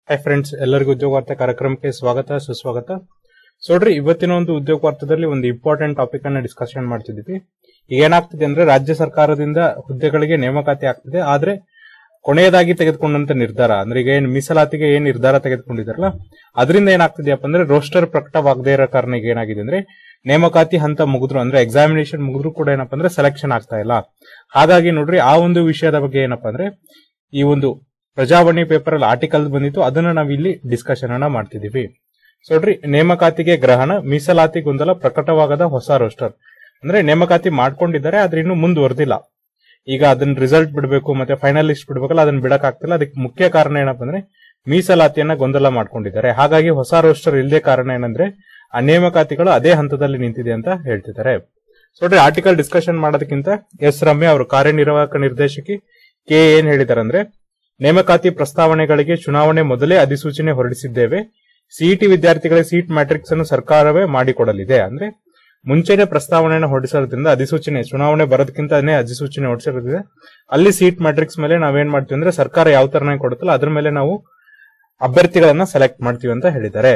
hi friends ಎಲ್ಲರಿಗೂ ಉದ್ಯೋಗ ವಾರ್ತೆ ಕಾರ್ಯಕ್ರಮಕ್ಕೆ ಸ್ವಾಗತ ಸುಸ್ವಾಗತ ಸೊ ನೋಡ್ರಿ ಇವತ್ತಿನ ಒಂದು ಉದ್ಯೋಗ ವಾರ್ತೆದಲ್ಲಿ ಒಂದು ಇಂಪಾರ್ಟೆಂಟ್ ಟಾಪಿಕ್ ಅನ್ನ ಡಿಸ್ಕಷನ್ ಮಾಡ್ತಿದ್ವಿ ಈಗ ಏನಾಗ್ತಿದೆ ಅಂದ್ರೆ ರಾಜ್ಯ ಸರ್ಕಾರದಿಂದ ಹುದ್ದೆಗಳಿಗೆ ನೇಮಕಾತಿ ಆಗ್ತಿದೆ ಆದ್ರೆ ಕೊನೆಯದಾಗಿ ತೆಗೆದುಕೊಂಡಂತ ನಿರ್ಧಾರ ಅಂದ್ರೆ ಈಗ ಏನ್ ಮೀಸಲಾತಿಗೆ ಏನ್ ನಿರ್ಧಾರ ತೆಗೆದುಕೊಂಡಿದಾರಲ್ಲ ಅದರಿಂದ ಏನಾಗ್ತಿದೆಯಪ್ಪ ಅಂದ್ರೆ ರೋಸ್ಟರ್ ಪ್ರಕಟವಾಗದೇ ಇರೋ ಕಾರಣ ಈಗ ಏನಾಗಿದೆ ಅಂದ್ರೆ ನೇಮಕಾತಿ ಹಂತ ಮುಗಿದ್ರು ಅಂದ್ರೆ ಎಕ್ಸಾಮಿನೇಷನ್ ಮುಗಿದ್ರು ಕೂಡ ಏನಪ್ಪಾ ಅಂದ್ರೆ ಸೆಲೆಕ್ಷನ್ ಆಗ್ತಾ ಇಲ್ಲ ಹಾಗಾಗಿ ನೋಡ್ರಿ ಆ ಒಂದು ವಿಷಯದ ಬಗ್ಗೆ ಏನಪ್ಪಾ ಅಂದ್ರೆ ಈ ಒಂದು ಪ್ರಜಾವಾಣಿ ಪೇಪರ್ ಅಲ್ಲಿ ಆರ್ಟಿಕಲ್ ಬಂದಿತ್ತು ಅದನ್ನ ನಾವು ಇಲ್ಲಿ ಡಿಸ್ಕಷನ್ ಅನ್ನ ಮಾಡ್ತಿದೀವಿ ಸೊ ನೋಡ್ರಿ ನೇಮಕಾತಿಗೆ ಗ್ರಹಣ ಮೀಸಲಾತಿ ಗೊಂದಲ ಪ್ರಕಟವಾಗದ ಹೊಸ ರೋಸ್ಟರ್ ಅಂದ್ರೆ ನೇಮಕಾತಿ ಮಾಡ್ಕೊಂಡಿದ್ದಾರೆ ಆದ್ರೆ ಇನ್ನು ಮುಂದುವರೆದಿಲ್ಲ ಈಗ ಅದನ್ನ ರಿಸಲ್ಟ್ ಬಿಡಬೇಕು ಮತ್ತೆ ಫೈನಲ್ ಲಿಸ್ಟ್ ಬಿಡಬೇಕಲ್ಲ ಅದನ್ನ ಬಿಡಕ್ ಆಗ್ತಿಲ್ಲ ಅದಕ್ಕೆ ಮುಖ್ಯ ಕಾರಣ ಏನಪ್ಪ ಅಂದ್ರೆ ಮೀಸಲಾತಿಯನ್ನ ಗೊಂದಲ ಮಾಡ್ಕೊಂಡಿದ್ದಾರೆ ಹಾಗಾಗಿ ಹೊಸ ರೋಸ್ಟರ್ ಇಲ್ಲದೆ ಕಾರಣ ಏನಂದ್ರೆ ಆ ನೇಮಕಾತಿಗಳು ಅದೇ ಹಂತದಲ್ಲಿ ನಿಂತಿದೆ ಅಂತ ಹೇಳ್ತಿದ್ದಾರೆ ಸೊ ನೋಡ್ರಿ ಆರ್ಟಿಕಲ್ ಡಿಸ್ಕಷನ್ ಮಾಡೋದಕ್ಕಿಂತ ಎಸ್ ರಮ್ಯಾ ಅವರು ಕಾರ್ಯನಿರ್ವಾಹಕ ನಿರ್ದೇಶಕಿ ಕೆ ಏನ್ ಹೇಳಿದಾರೆ ಅಂದ್ರೆ ನೇಮಕಾತಿ ಪ್ರಸ್ತಾವನೆಗಳಿಗೆ ಚುನಾವಣೆ ಮೊದಲೇ ಅಧಿಸೂಚನೆ ಹೊರಡಿಸಿದ್ದೇವೆ ಸಿಇಟಿ ವಿದ್ಯಾರ್ಥಿಗಳ ಸೀಟ್ ಮ್ಯಾಟ್ರಿಕ್ಸ್ ಅನ್ನು ಸರ್ಕಾರವೇ ಮಾಡಿಕೊಡಲಿದೆ ಅಂದ್ರೆ ಮುಂಚೆನೆ ಪ್ರಸ್ತಾವನೆಯನ್ನು ಹೊರಡಿಸೋದ್ರಿಂದ ಅಧಿಸೂಚನೆ ಚುನಾವಣೆ ಬರೋದಕ್ಕಿಂತನೇ ಅಧಿಸೂಚನೆ ಹೊರಡಿಸಿರೋದಿದೆ ಅಲ್ಲಿ ಸೀಟ್ ಮ್ಯಾಟ್ರಿಕ್ಸ್ ಮೇಲೆ ನಾವೇನ್ ಮಾಡ್ತೀವಿ ಅಂದ್ರೆ ಸರ್ಕಾರ ಯಾವ ತರನೇ ಕೊಡುತ್ತಲ್ಲ ಅದ್ರ ಮೇಲೆ ನಾವು ಅಭ್ಯರ್ಥಿಗಳನ್ನ ಸೆಲೆಕ್ಟ್ ಮಾಡ್ತೀವಿ ಅಂತ ಹೇಳಿದ್ದಾರೆ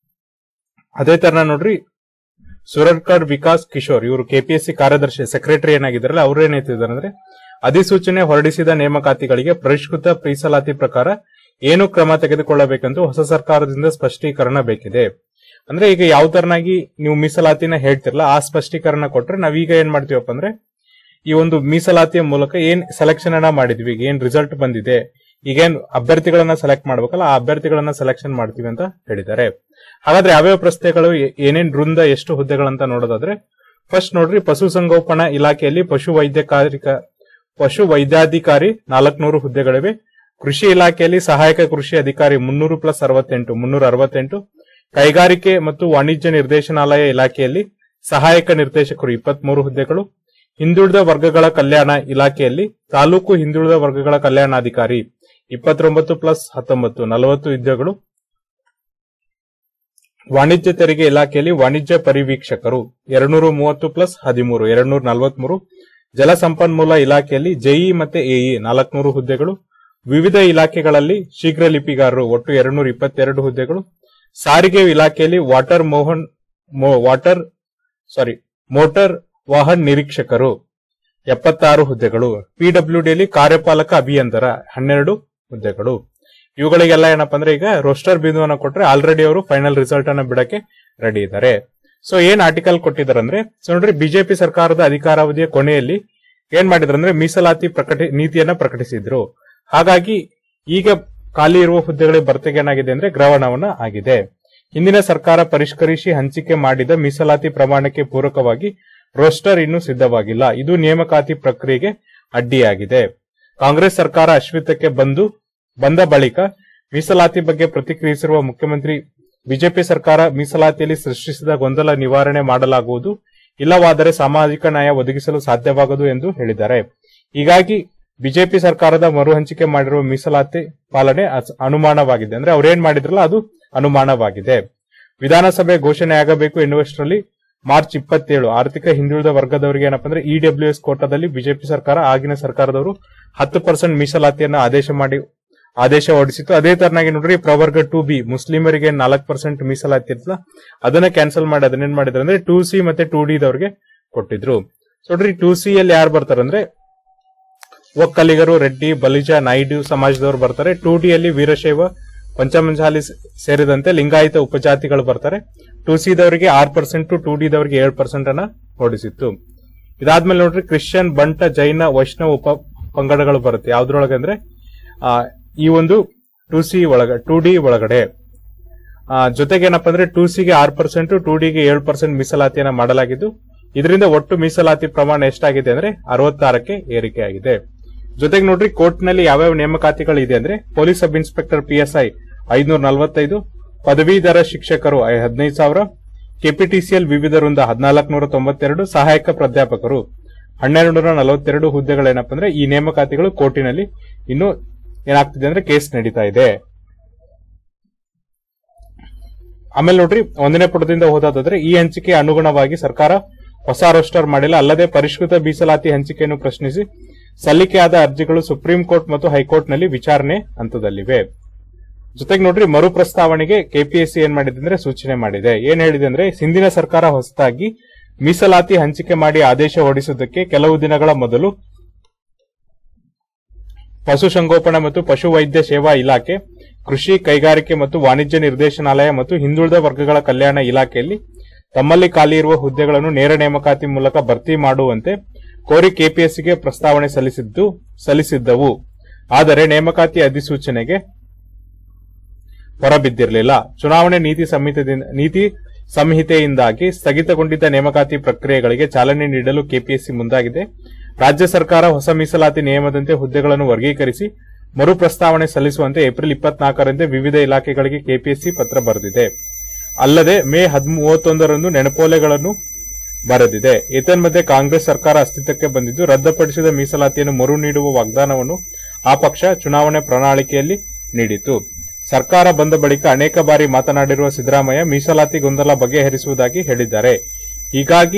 ಅದೇ ತರ ನೋಡ್ರಿ ಸುರರ್ಕರ್ ವಿಕಾಸ್ ಕಿಶೋರ್ ಇವರು ಕೆಪಿಎಸ್ಸಿ ಕಾರ್ಯದರ್ಶಿ ಸೆಕ್ರೆಟರಿ ಏನಾಗಿದ್ದಾರಲ್ಲ ಅವ್ರು ಏನ್ ಹೇಳ್ತಿದ್ದಾರೆ ಅಂದ್ರೆ ಅಧಿಸೂಚನೆ ಹೊರಡಿಸಿದ ನೇಮಕಾತಿಗಳಿಗೆ ಪರಿಷ್ಕೃತ ಮೀಸಲಾತಿ ಪ್ರಕಾರ ಏನು ಕ್ರಮ ತೆಗೆದುಕೊಳ್ಳಬೇಕೆಂದು ಹೊಸ ಸರ್ಕಾರದಿಂದ ಸ್ಪಷ್ಟೀಕರಣ ಬೇಕಿದೆ ಅಂದ್ರೆ ಈಗ ಯಾವ ತರನಾಗಿ ನೀವು ಮೀಸಲಾತಿನ ಹೇಳ್ತಿರಲ್ಲ ಆ ಸ್ಪಷ್ಟೀಕರಣ ಕೊಟ್ರೆ ನಾವೀಗ ಏನ್ ಮಾಡ್ತೀವಪ್ಪ ಅಂದ್ರೆ ಈ ಒಂದು ಮೀಸಲಾತಿಯ ಮೂಲಕ ಏನ್ ಸೆಲೆಕ್ಷನ್ ಅನ್ನ ಮಾಡಿದ್ವಿ ಈಗ ಏನ್ ರಿಸಲ್ಟ್ ಬಂದಿದೆ ಈಗೇನ್ ಅಭ್ಯರ್ಥಿಗಳನ್ನ ಸೆಲೆಕ್ಟ್ ಮಾಡ್ಬೇಕಲ್ಲ ಆ ಅಭ್ಯರ್ಥಿಗಳನ್ನ ಸೆಲೆಕ್ಷನ್ ಮಾಡ್ತೀವಿ ಅಂತ ಹೇಳಿದ್ದಾರೆ ಹಾಗಾದ್ರೆ ಯಾವ್ಯಾವ ಪ್ರಶ್ನೆಗಳು ಏ- ಏನೇನ್ ವೃಂದ ಎಷ್ಟು ಹುದ್ದೆಗಳಂತ ನೋಡೋದಾದ್ರೆ ಫಸ್ಟ್ ನೋಡ್ರಿ ಪಶುಸಂಗೋಪನಾ ಇಲಾಖೆಯಲ್ಲಿ ಪಶು ವೈದ್ಯಕಾರಿಕ ಪಶು ವೈದ್ಯಾಧಿಕಾರಿ ನಾಲ್ಕನೂರು ಹುದ್ದೆಗಳಿವೆ ಕೃಷಿ ಇಲಾಖೆಯಲ್ಲಿ ಸಹಾಯಕ ಕೃಷಿ ಅಧಿಕಾರಿ ಮುನ್ನೂರು ಪ್ಲಸ್ ಅರವತ್ತೆಂಟು ಮುನ್ನೂರ ಅರವತ್ತೆಂಟು ಕೈಗಾರಿಕೆ ಮತ್ತು ವಾಣಿಜ್ಯ ನಿರ್ದೇಶನಾಲಯ ಇಲಾಖೆಯಲ್ಲಿ ಸಹಾಯಕ ನಿರ್ದೇಶಕರು ಇಪ್ಪತ್ಮೂರು ಹುದ್ದೆಗಳು ಹಿಂದುಳಿದ ವರ್ಗಗಳ ಕಲ್ಯಾಣ ಇಲಾಖೆಯಲ್ಲಿ ತಾಲೂಕು ಹಿಂದುಳಿದ ವರ್ಗಗಳ ಕಲ್ಯಾಣಾಧಿಕಾರಿ ಇಪ್ಪತ್ತೊಂಬತ್ತು ಪ್ಲಸ್ ಹತ್ತೊಂಬತ್ತು ನಲವತ್ತು ಹುದ್ದೆಗಳು ವಾಣಿಜ್ಯ ತೆರಿಗೆ ಇಲಾಖೆಯಲ್ಲಿ ವಾಣಿಜ್ಯ ಪರಿವೀಕ್ಷಕರು ಎರಡ್ನೂರ ಮೂವತ್ತು ಪ್ಲಸ್ ಹದಿಮೂರು ಎರಡ್ನೂರ ನಲವತ್ಮೂರು ಜಲಸಂಪನ್ಮೂಲ ಇಲಾಖೆಯಲ್ಲಿ ಜೆಇ ಮತ್ತೆ ಎಇ ನಾಲ್ಕನೂರು ಹುದ್ದೆಗಳು ವಿವಿಧ ಇಲಾಖೆಗಳಲ್ಲಿ ಶೀಘ್ರ ಲಿಪಿಗಾರರು ಒಟ್ಟು ಎರಡ್ನೂರ ಇಪ್ಪತ್ತೆರಡು ಹುದ್ದೆಗಳು ಸಾರಿಗೆ ಇಲಾಖೆಯಲ್ಲಿ ವಾಟರ್ ಮೋಹನ್ ಮೋ- ವಾಟರ್ ಸಾರಿ ಮೋಟಾರ್ ವಾಹನ್ ನಿರೀಕ್ಷಕರು ಎಪ್ಪತ್ತಾರು ಹುದ್ದೆಗಳು ಪಿಡಬ್ಲ್ಯೂಡಿಯಲ್ಲಿ ಕಾರ್ಯಪಾಲಕ ಅಭಿಯಂತರ ಹನ್ನೆರಡು ಹುದ್ದೆಗಳು ಇವುಗಳಿಗೆಲ್ಲ ಏನಪ್ಪಾ ಅಂದ್ರೆ ಈಗ ರೋಸ್ಟರ್ ಬಿಂದುವನ್ನ ಕೊಟ್ರೆ ಆಲ್ರೆಡಿ ಅವರು ಫೈನಲ್ ರಿಸಲ್ಟ್ ಅನ್ನ ಬಿಡಕ್ಕೆ ರೆಡಿ ಇದ್ದಾರೆ ಸೊ ಏನ್ ಆರ್ಟಿಕಲ್ ಕೊಟ್ಟಿದ್ದಾರೆ ಅಂದ್ರೆ ಸೊ ನೋಡ್ರಿ ಬಿಜೆಪಿ ಸರ್ಕಾರದ ಅಧಿಕಾರಾವಧಿಯ ಕೊನೆಯಲ್ಲಿ ಏನ್ ಮಾಡಿದ್ರು ಅಂದ್ರೆ ಮೀಸಲಾತಿ ಪ್ರಕಟಿ ನೀತಿಯನ್ನ ಪ್ರಕಟಿಸಿದ್ರು ಹಾಗಾಗಿ ಈಗ ಖಾಲಿ ಇರುವ ಹುದ್ದೆಗಳ ಭರ್ತಿಗೆ ಏನಾಗಿದೆ ಅಂದ್ರೆ ಗ್ರಹಣವನ್ನ ಆಗಿದೆ ಹಿಂದಿನ ಸರ್ಕಾರ ಪರಿಷ್ಕರಿಸಿ ಹಂಚಿಕೆ ಮಾಡಿದ ಮೀಸಲಾತಿ ಪ್ರಮಾಣಕ್ಕೆ ಪೂರಕವಾಗಿ ರೋಸ್ಟರ್ ಇನ್ನೂ ಸಿದ್ಧವಾಗಿಲ್ಲ ಇದು ನೇಮಕಾತಿ ಪ್ರಕ್ರಿಯೆಗೆ ಅಡ್ಡಿಯಾಗಿದೆ ಕಾಂಗ್ರೆಸ್ ಸರ್ಕಾರ ಅಶ್ವಿತಕ್ಕೆ ಬಂದು ಬಂದ ಬಳಿಕ ಮೀಸಲಾತಿ ಬಗ್ಗೆ ಪ್ರತಿಕ್ರಿಯಿಸಿರುವ ಮುಖ್ಯಮಂತ್ರಿ ಬಿಜೆಪಿ ಸರ್ಕಾರ ಮೀಸಲಾತಿಯಲ್ಲಿ ಸೃಷ್ಟಿಸಿದ ಗೊಂದಲ ನಿವಾರಣೆ ಮಾಡಲಾಗುವುದು ಇಲ್ಲವಾದರೆ ಸಾಮಾಜಿಕ ನ್ಯಾಯ ಒದಗಿಸಲು ಸಾಧ್ಯವಾಗದು ಎಂದು ಹೇಳಿದ್ದಾರೆ ಹೀಗಾಗಿ ಬಿಜೆಪಿ ಸರ್ಕಾರದ ಮರು ಹಂಚಿಕೆ ಮಾಡಿರುವ ಮೀಸಲಾತಿ ಪಾಲನೆ ಅಸ್- ಅನುಮಾನವಾಗಿದೆ ಅಂದ್ರೆ ಅವ್ರೇನ್ ಮಾಡಿದ್ರಲ್ಲ ಅದು ಅನುಮಾನವಾಗಿದೆ ವಿಧಾನಸಭೆ ಘೋಷಣೆಯಾಗಬೇಕು ಎನ್ನುವಷ್ಟರಲ್ಲಿ ಮಾರ್ಚ್ ಇಪ್ಪತ್ತೇಳು ಆರ್ಥಿಕ ಹಿಂದುಳಿದ ವರ್ಗದವರಿಗೆ ಏನಪ್ಪಾ ಅಂದ್ರೆ ಇಡಬ್ಲ್ಯೂಎಸ್ ಕೋಟಾದಲ್ಲಿ ಬಿಜೆಪಿ ಸರ್ಕಾರ ಆಗಿನ ಸರ್ಕಾರದವರು ಹತ್ತು ಪರ್ಸೆಂಟ್ ಮೀಸಲಾತಿಯನ್ನ ಆದೇಶ ಮಾಡಿ ಆದೇಶ ಹೊರಡಿಸಿತ್ತು ಅದೇ ತರನಾಗಿ ನೋಡ್ರಿ ಪ್ರವರ್ಗ ಟು ಬಿ ಮುಸ್ಲಿಮರಿಗೆ ನಾಲ್ಕು ಪರ್ಸೆಂಟ್ ಮೀಸಲಾತಿ ಇರ್ತಲ್ಲ ಅದನ್ನ ಕ್ಯಾನ್ಸಲ್ ಮಾಡಿ ಅದನ್ನೇನ್ ಮಾಡಿದ್ರು ಅಂದ್ರೆ ಟೂ ಸಿ ಮತ್ತೆ ಟೂ ಡಿ ದವರಿಗೆ ಕೊಟ್ಟಿದ್ರು ಸೊ ನೋಡ್ರಿ ಟೂ ಸಿ ಅಲ್ಲಿ ಯಾರು ಬರ್ತಾರಂದ್ರೆ ಒಕ್ಕಲಿಗರು ರೆಡ್ಡಿ ಬಲಿಜ ನಾಯ್ಡು ಸಮಾಜದವರು ಬರ್ತಾರೆ ಟೂ ಡಿ ಅಲ್ಲಿ ವೀರಶೈವ ಪಂಚಮಂಜಾಲಿ ಸ- ಸೇರಿದಂತೆ ಲಿಂಗಾಯತ ಉಪಜಾತಿಗಳು ಬರ್ತಾರೆ ಟೂ ಸಿ ದವರಿಗೆ ಆರು ಪರ್ಸೆಂಟ್ ಟೂ ಡಿ ದವರಿಗೆ ಏಳು ಪರ್ಸೆಂಟ್ ಅನ್ನ ಹೊಡಿಸಿತ್ತು ಇದಾದ್ಮೇಲೆ ನೋಡ್ರಿ ಕ್ರಿಶ್ಚಿಯನ್ ಬಂಟ ಜೈನ ವೈಷ್ಣವ ಉಪ ಪಂಗಡಗಳು ಬರುತ್ತೆ ಯಾವ್ದ್ರೊಳಗೆ ಅಂದ್ರೆ ಆ, ಈ ಒಂದು ಟೂ ಸಿ ಒಳಗ ಟೂ ಡಿ ಒಳಗಡೆ ಆ, ಜೊತೆಗೆ ಏನಪ್ಪಾ ಅಂದ್ರೆ ಟೂ ಸಿಗೆ ಆರು ಪರ್ಸೆಂಟ್ ಟೂ ಡಿಗೆ ಏಳು ಪರ್ಸೆಂಟ್ ಮೀಸಲಾತಿಯನ್ನ ಮಾಡಲಾಗಿದ್ದು ಇದರಿಂದ ಒಟ್ಟು ಮೀಸಲಾತಿ ಪ್ರಮಾಣ ಎಷ್ಟಾಗಿದೆ ಅಂದ್ರೆ ಅರವತ್ತಾರಕ್ಕೆ ಏರಿಕೆಯಾಗಿದೆ ಜೊತೆಗೆ ನೋಡ್ರಿ ಕೋರ್ಟ್ ನಲ್ಲಿ ಯಾವ್ಯಾವ ನೇಮಕಾತಿಗಳು ಇದೆ ಅಂದ್ರೆ ಪೊಲೀಸ್ ಸಬ್ ಇನ್ಸ್ಪೆಕ್ಟರ್ ಪಿಎಸ್ಐ ಐದ್ನೂರ ನಲವತ್ತೈದು ಪದವೀಧರ ಶಿಕ್ಷಕರು ಐ- ಹದಿನೈದು ಸಾವಿರ ಕೆಪಿಟಿಸಿಎಲ್ ವಿವಿಧ ವೃಂದ ಹದಿನಾಲ್ಕು ನೂರ ತೊಂಬತ್ತೆರಡು ಸಹಾಯಕ ಪ್ರಾಧ್ಯಾಪಕರು ಹನ್ನೆರಡು ನೂರ ನಲವತ್ತೆರಡು ಹುದ್ದೆಗಳೇನಪ್ಪ ಅಂದ್ರೆ ಈ ನೇಮಕಾತಿಗಳು ಕೋರ್ಟಿನಲ್ಲಿ ಇನ್ನು ಏನಾಗ್ತಿದೆ ಅಂದ್ರೆ ಕೇಸ್ ನಡೀತಾ ಇದೆ ಆಮೇಲೆ ನೋಡ್ರಿ ಒಂದನೇ ಪುಟದಿಂದ ಓದೋದಾದ್ರೆ ಈ ಹಂಚಿಕೆ ಅನುಗುಣವಾಗಿ ಸರ್ಕಾರ ಹೊಸ ರೋಸ್ಟರ್ ಮಾಡಿಲ್ಲ ಅಲ್ಲದೆ ಪರಿಷ್ಕೃತ ಮೀಸಲಾತಿ ಹಂಚಿಕೆಯನ್ನು ಪ್ರಶ್ನಿಸಿ ಸಲ್ಲಿಕೆಯಾದ ಅರ್ಜಿಗಳು ಸುಪ್ರೀಂ ಕೋರ್ಟ್ ಮತ್ತು ಹೈಕೋರ್ಟ್ನಲ್ಲಿ ವಿಚಾರಣೆ ಹಂತದಲ್ಲಿವೆ ಜೊತೆಗೆ ನೋಡ್ರಿ ಮರು ಪ್ರಸ್ತಾವನೆಗೆ ಕೆಪಿಎಸ್ಸಿ ಏನ್ ಮಾಡಿದೆ ಅಂದ್ರೆ ಸೂಚನೆ ಮಾಡಿದೆ ಏನ್ ಹೇಳಿದೆ ಅಂದ್ರೆ ಹಿಂದಿನ ಸರ್ಕಾರ ಹೊಸದಾಗಿ ಮೀಸಲಾತಿ ಹಂಚಿಕೆ ಮಾಡಿ ಆದೇಶ ಹೊರಡಿಸುವುದಕ್ಕೆ ಕೆಲವು ದಿನಗಳ ಮೊದಲು ಪಶುಸಂಗೋಪನಾ ಮತ್ತು ಪಶುವೈದ್ಯ ಸೇವಾ ಇಲಾಖೆ ಕೃಷಿ ಕೈಗಾರಿಕೆ ಮತ್ತು ವಾಣಿಜ್ಯ ನಿರ್ದೇಶನಾಲಯ ಮತ್ತು ಹಿಂದುಳಿದ ವರ್ಗಗಳ ಕಲ್ಯಾಣ ಇಲಾಖೆಯಲ್ಲಿ ತಮ್ಮಲ್ಲಿ ಖಾಲಿ ಇರುವ ಹುದ್ದೆಗಳನ್ನು ನೇರ ನೇಮಕಾತಿ ಮೂಲಕ ಭರ್ತಿ ಮಾಡುವಂತೆ ಕೋರಿ ಕೆಪಿಎಸ್ಸಿಗೆ ಪ್ರಸ್ತಾವನೆ ಸಲ್ಲಿಸಿದ್ದು ಸಲ್ಲಿಸಿದ್ದವು ಆದರೆ ನೇಮಕಾತಿ ಅಧಿಸೂಚನೆಗೆ ಹೊರಬಿದ್ದಿರಲಿಲ್ಲ ಚುನಾವಣೆ ನೀತಿ ಸಂಹಿತೆಯಿಂದ ನೀತಿ ಸಂಹಿತೆಯಿಂದಾಗಿ ಸ್ಥಗಿತಗೊಂಡಿದ್ದ ನೇಮಕಾತಿ ಪ್ರಕ್ರಿಯೆಗಳಿಗೆ ಚಾಲನೆ ನೀಡಲು ಕೆಪಿಎಸ್ಸಿ ಮುಂದಾಗಿದೆ ರಾಜ್ಯ ಸರ್ಕಾರ ಹೊಸ ಮೀಸಲಾತಿ ನಿಯಮದಂತೆ ಹುದ್ದೆಗಳನ್ನು ವರ್ಗೀಕರಿಸಿ ಮರು ಪ್ರಸ್ತಾವನೆ ಸಲ್ಲಿಸುವಂತೆ ಏಪ್ರಿಲ್ ಇಪ್ಪತ್ನಾಲ್ಕರಂದೇ ವಿವಿಧ ಇಲಾಖೆಗಳಿಗೆ ಕೆಪಿಎಸ್ಸಿ ಪತ್ರ ಬರೆದಿದೆ ಅಲ್ಲದೆ ಮೇ ಮೂವತ್ತೊಂದರಂದು ನೆನಪೋಲೆಗಳನ್ನು ಬರೆದಿದೆ ಏತನ್ಮಧ್ಯೆ ಕಾಂಗ್ರೆಸ್ ಸರ್ಕಾರ ಅಸ್ತಿತ್ವಕ್ಕೆ ಬಂದಿದ್ದು ರದ್ದುಪಡಿಸಿದ ಮೀಸಲಾತಿಯನ್ನು ಮರು ನೀಡುವ ವಾಗ್ದಾನವನ್ನು ಆ ಪಕ್ಷ ಚುನಾವಣೆ ಪ್ರಣಾಳಿಕೆಯಲ್ಲಿ ನೀಡಿತು ಸರ್ಕಾರ ಬಂದ ಬಳಿಕ ಅನೇಕ ಬಾರಿ ಮಾತನಾಡಿರುವ ಸಿದ್ದರಾಮಯ್ಯ ಮೀಸಲಾತಿ ಗೊಂದಲ ಬಗೆಹರಿಸುವುದಾಗಿ ಹೇಳಿದ್ದಾರೆ ಹೀಗಾಗಿ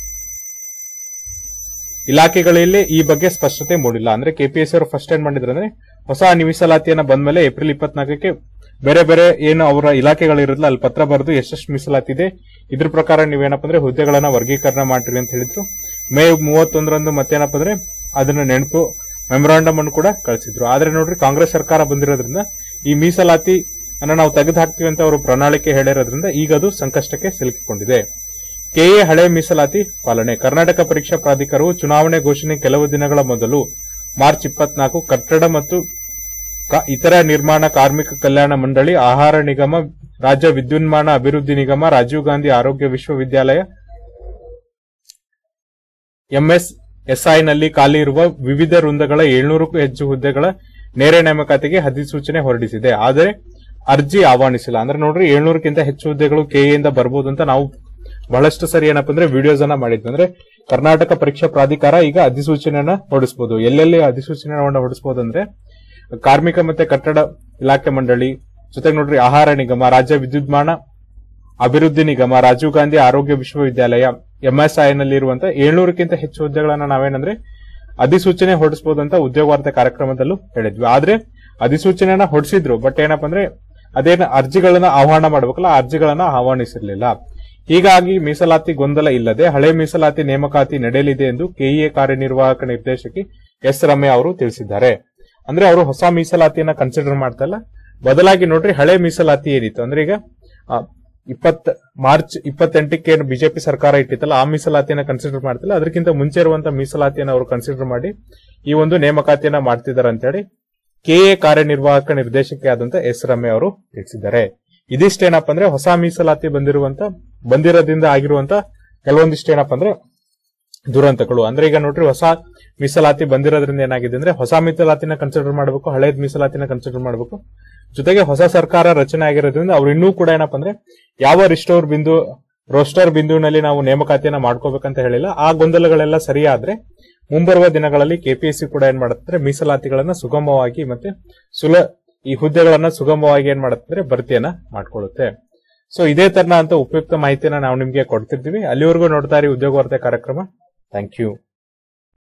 ಇಲಾಖೆಗಳಲ್ಲಿ ಈ ಬಗ್ಗೆ ಸ್ಪಷ್ಟತೆ ಮೂಡಿಲ್ಲ ಅಂದ್ರೆ ಕೆಪಿಎಸ್ಸಿ ಅವರು ಫಸ್ಟ್ ಏನ್ ಮಾಡಿದ್ರು ಅಂದ್ರೆ ಹೊಸ ಮೀಸಲಾತಿಯನ್ನ ಬಂದ್ಮೇಲೆ ಏಪ್ರಿಲ್ ಇಪ್ಪತ್ನಾಲ್ಕಕ್ಕೆ ಬೇರೆ ಬೇರೆ ಏನು ಅವರ ಇಲಾಖೆಗಳಿರಲ್ಲ ಅಲ್ಲಿ ಪತ್ರ ಬರೆದು ಎಷ್ಟೆಷ್ಟು ಮೀಸಲಾತಿ ಇದೆ ಇದ್ರ ಪ್ರಕಾರ ನೀವೇನಪ್ಪ ಅಂದ್ರೆ ಹುದ್ದೆಗಳನ್ನ ವರ್ಗೀಕರಣ ಮಾಡಿರಿ ಅಂತ ಹೇಳಿದ್ರು ಮೇ ಮೂವತ್ತೊಂದರಂದು ಮತ್ತೇನಪ್ಪ ಅಂದ್ರೆ ಅದನ್ನ ನೆನಪು ಮೆಮೊರಾಂಡಮ್ ಅನ್ನು ಕೂಡ ಕಳಿಸಿದ್ರು ಆದ್ರೆ ನೋಡ್ರಿ ಕಾಂಗ್ರೆಸ್ ಸರ್ಕಾರ ಬಂದಿರೋದ್ರಿಂದ ಈ ಮೀಸಲಾತಿ ಅನ್ನ ನಾವು ತೆಗೆದು ಹಾಕ್ತೀವಿ ಅಂತ ಅವರು ಪ್ರಣಾಳಿಕೆ ಹೇಳಿರೋದ್ರಿಂದ ಈಗ ಅದು ಸಂಕಷ್ಟಕ್ಕೆ ಸಿಲುಕಿಕೊಂಡಿದೆ ಕೆಎ ಹಳೆ ಮೀಸಲಾತಿ ಪಾಲನೆ ಕರ್ನಾಟಕ ಪರೀಕ್ಷಾ ಪ್ರಾಧಿಕಾರವು ಚುನಾವಣೆ ಘೋಷಣೆ ಕೆಲವು ದಿನಗಳ ಮೊದಲು ಮಾರ್ಚ್ ಇಪ್ಪತ್ನಾಲ್ಕು ಕಟ್ಟಡ ಮತ್ತು ಕ- ಇತರ ನಿರ್ಮಾಣ ಕಾರ್ಮಿಕ ಕಲ್ಯಾಣ ಮಂಡಳಿ ಆಹಾರ ನಿಗಮ ರಾಜ್ಯ ವಿದ್ಯುನ್ಮಾನ ಅಭಿವೃದ್ಧಿ ನಿಗಮ ರಾಜೀವ್ ಗಾಂಧಿ ಆರೋಗ್ಯ ವಿಶ್ವವಿದ್ಯಾಲಯ ಎಂಎಸ್ ಎಸ್ಐನಲ್ಲಿ ಖಾಲಿ ಇರುವ ವಿವಿಧ ವೃಂದಗಳ ಏಳ್ನೂರಕ್ಕೂ ಹೆಚ್ಚು ಹುದ್ದೆಗಳ ನೇರ ನೇಮಕಾತಿಗೆ ಅಧಿಸೂಚನೆ ಹೊರಡಿಸಿದೆ ಆದರೆ ಅರ್ಜಿ ಆಹ್ವಾನಿಸಿಲ್ಲ ಅಂದ್ರೆ ನೋಡ್ರಿ ಏಳ್ನೂರಕ್ಕಿಂತ ಹೆಚ್ಚು ಹುದ್ದೆಗಳು ಕೆಎಯಿಂದ ಬರ್ಬೋದು ಅಂತ ನಾವು ಬಹಳಷ್ಟು ಸರಿ ಏನಪ್ಪ ಅಂದ್ರೆ ವಿಡಿಯೋಸ್ ಅನ್ನ ಮಾಡಿದ್ವಿ ಅಂದ್ರೆ ಕರ್ನಾಟಕ ಪರೀಕ್ಷಾ ಪ್ರಾಧಿಕಾರ ಈಗ ಅಧಿಸೂಚನೆಯನ್ನ ಹೊರಡಿಸಬಹುದು ಎಲ್ಲೆಲ್ಲಿ ಅಧಿಸೂಚನೆಯನ್ನ ಹೊರಡಿಸಬಹುದು ಅಂದ್ರೆ ಕಾರ್ಮಿಕ ಮತ್ತೆ ಕಟ್ಟಡ ಇಲಾಖೆ ಮಂಡಳಿ ಜೊತೆಗೆ ನೋಡ್ರಿ ಆಹಾರ ನಿಗಮ ರಾಜ್ಯ ವಿದ್ಯುನ್ಮಾನ ಅಭಿವೃದ್ಧಿ ನಿಗಮ ರಾಜೀವ್ ಗಾಂಧಿ ಆರೋಗ್ಯ ವಿಶ್ವವಿದ್ಯಾಲಯ ಎಂಎಸ್ಐನಲ್ಲಿ ಇರುವಂತಹ ಏಳ್ನೂರಕ್ಕಿಂತ ಹೆಚ್ಚು ಹುದ್ದೆಗಳನ್ನ ನಾವೇನಂದ್ರೆ ಅಧಿಸೂಚನೆ ಹೊರಡಿಸಬಹುದು ಅಂತ ಉದ್ಯೋಗ ವಾರ್ತೆ ಕಾರ್ಯಕ್ರಮದಲ್ಲೂ ಹೇಳಿದ್ವಿ ಆದ್ರೆ ಅಧಿಸೂಚನೆಯನ್ನ ಹೊರಡಿಸಿದ್ರು ಬಟ್ ಏನಪ್ಪಾ ಅಂದ್ರೆ ಅದೇನ ಅರ್ಜಿಗಳನ್ನ ಆಹ್ವಾನ ಮಾಡಬೇಕಲ್ಲ ಆ ಅರ್ಜಿಗಳನ್ನ ಆಹ್ವಾನಿಸಿರ್ಲಿಲ್ಲ ಹೀಗಾಗಿ ಮೀಸಲಾತಿ ಗೊಂದಲ ಇಲ್ಲದೆ ಹಳೆ ಮೀಸಲಾತಿ ನೇಮಕಾತಿ ನಡೆಯಲಿದೆ ಎಂದು ಕೆಇಎ ಕಾರ್ಯನಿರ್ವಾಹಕ ನಿರ್ದೇಶಕಿ ಎಸ್ ರಮ್ಯ ಅವರು ತಿಳಿಸಿದ್ದಾರೆ ಅಂದ್ರೆ ಅವರು ಹೊಸ ಮೀಸಲಾತಿಯನ್ನ ಕನ್ಸಿಡರ್ ಮಾಡ್ತಾ ಇಲ್ಲ ಬದಲಾಗಿ ನೋಡ್ರಿ ಹಳೆ ಮೀಸಲಾತಿ ಏನಿತ್ತು ಅಂದ್ರೆ ಈಗ ಆ, ಇಪ್ಪತ್ ಮಾರ್ಚ್ ಇಪ್ಪತ್ತೆಂಟಕ್ಕೆ ಏನು ಬಿಜೆಪಿ ಸರ್ಕಾರ ಇಟ್ಟಿತ್ತಲ್ಲ ಆ ಮೀಸಲಾತಿಯನ್ನ ಕನ್ಸಿಡರ್ ಮಾಡ್ತಿಲ್ಲ ಅದಕ್ಕಿಂತ ಮುಂಚೆ ಇರುವಂತ ಮೀಸಲಾತಿಯನ್ನ ಅವರು ಕನ್ಸಿಡರ್ ಮಾಡಿ ಈ ಒಂದು ನೇಮಕಾತಿಯನ್ನ ಮಾಡ್ತಿದ್ದಾರೆ ಅಂತ ಹೇಳಿ ಕೆಎ ಕಾರ್ಯನಿರ್ವಾಹಕ ನಿರ್ದೇಶಕಿ ಆದಂತ ಎಸ್ ರಮ್ಯ ಅವರು ತಿಳಿಸಿದ್ದಾರೆ ಇದಿಷ್ಟೇನಪ್ಪ ಅಂದ್ರೆ ಹೊಸ ಮೀಸಲಾತಿ ಬಂದಿರುವಂತ ಬಂದಿರೋದ್ರಿಂದ ಆಗಿರುವಂತ ಕೆಲವೊಂದಿಷ್ಟು ಏನಪ್ಪ ಅಂದ್ರೆ ದುರಂತಗಳು ಅಂದ್ರೆ ಈಗ ನೋಡ್ರಿ ಹೊಸ ಮೀಸಲಾತಿ ಬಂದಿರೋದ್ರಿಂದ ಏನಾಗಿದೆ ಅಂದ್ರೆ ಹೊಸ ಮೀಸಲಾತಿನ ಕನ್ಸಿಡರ್ ಮಾಡಬೇಕು ಹಳೇದ್ ಮೀಸಲಾತಿನ ಕನ್ಸಿಡರ್ ಮಾಡಬೇಕು ಜೊತೆಗೆ ಹೊಸ ಸರ್ಕಾರ ರಚನೆ ಆಗಿರೋದ್ರಿಂದ ಅವ್ರು ಇನ್ನೂ ಕೂಡ ಏನಪ್ಪ ಅಂದ್ರೆ ಯಾವ ರಿಸ್ಟೋರ್ ಬಿಂದು ರೋಸ್ಟರ್ ಬಿಂದುವಿನಲ್ಲಿ ನಾವು ನೇಮಕಾತಿಯನ್ನ ಮಾಡ್ಕೋಬೇಕಂತ ಹೇಳಿಲ್ಲ ಆ ಗೊಂದಲಗಳೆಲ್ಲ ಸರಿಯಾದ್ರೆ ಮುಂಬರುವ ದಿನಗಳಲ್ಲಿ ಕೆಪಿಎಸ್ಸಿ ಕೂಡ ಏನ್ ಮಾಡುತ್ತೆ ಮೀಸಲಾತಿಗಳನ್ನ ಸುಗಮವಾಗಿ ಮತ್ತೆ ಸುಲ ಈ ಹುದ್ದೆಗಳನ್ನ ಸುಗಮವಾಗಿ ಏನ್ ಮಾಡುತ್ತೆ ಅಂದ್ರೆ ಭರ್ತಿಯನ್ನ ಮಾಡ್ಕೊಳ್ಳುತ್ತೆ ಸೊ ಇದೇ ತರನ ಅಂತ ಉಪಯುಕ್ತ ಮಾಹಿತಿಯನ್ನ ನಾವು ನಿಮ್ಗೆ ಕೊಡ್ತಿರ್ತೀವಿ ಅಲ್ಲಿವರೆಗೂ ನೋಡ್ತಾ ಇರಿ ಉದ್ಯೋಗ ವಾರ್ತೆ ಕಾರ್ಯಕ್ರಮ ಥ್ಯಾಂಕ್ ಯು